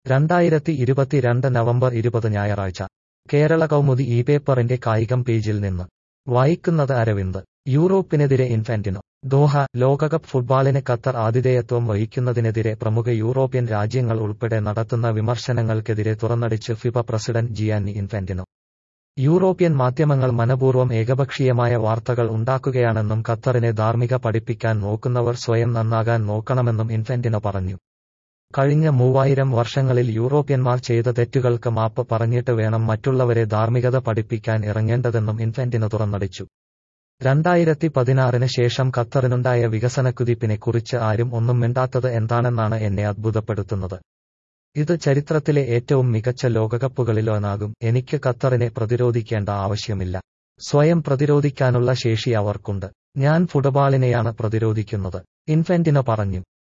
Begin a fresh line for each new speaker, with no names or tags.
രണ്ടായിരത്തി ഇരുപത്തിരണ്ട് നവംബർ ഇരുപത് ഞായറാഴ്ച കേരള കൗമുദി ഈ പേപ്പറിന്റെ കായികം പേജിൽ നിന്ന് വായിക്കുന്നത് അരവിന്ദ് യൂറോപ്പിനെതിരെ ഇൻഫാന്റിനോ ദോഹ ലോകകപ്പ് ഫുട്ബോളിന് ഖത്തർ ആതിഥേയത്വം വഹിക്കുന്നതിനെതിരെ പ്രമുഖ യൂറോപ്യൻ രാജ്യങ്ങൾ ഉൾപ്പെടെ നടത്തുന്ന വിമർശനങ്ങൾക്കെതിരെ തുറന്നടിച്ച് FIFA president Gianni Infantino European മാധ്യമങ്ങൾ മനപൂർവ്വം ഏകപക്ഷീയമായ വാർത്തകൾ ഉണ്ടാക്കുകയാണെന്നും ഖത്തറിനെ ധാർമ്മിക പഠിപ്പിക്കാൻ നോക്കുന്നവർ സ്വയം നന്നാകാൻ നോക്കണമെന്നും ഇൻഫാന്റിനോ പറഞ്ഞു കഴിഞ്ഞ മൂവായിരം വർഷങ്ങളിൽ യൂറോപ്യന്മാർ ചെയ്ത തെറ്റുകൾക്ക് മാപ്പ് പറഞ്ഞിട്ട് വേണം മറ്റുള്ളവരെ ധാർമ്മികത പഠിപ്പിക്കാൻ ഇറങ്ങേണ്ടതെന്നും ഇൻഫാന്റിനോ തുറന്നടിച്ചു രണ്ടായിരത്തി പതിനാറിന് ശേഷം ഖത്തറിനുണ്ടായ വികസനക്കുതിപ്പിനെ കുറിച്ച് ആരും ഒന്നും മിണ്ടാത്തത് എന്താണെന്നാണ് എന്നെ അത്ഭുതപ്പെടുത്തുന്നത് ഇത് ചരിത്രത്തിലെ ഏറ്റവും മികച്ച ലോകകപ്പുകളിലൊന്നാകും എനിക്ക് ഖത്തറിനെ പ്രതിരോധിക്കേണ്ട ആവശ്യമില്ല സ്വയം പ്രതിരോധിക്കാനുള്ള ശേഷി അവർക്കുണ്ട് ഞാൻ ഫുട്ബോളിനെയാണ് പ്രതിരോധിക്കുന്നത് ഇൻഫന്റിനോ പറഞ്ഞു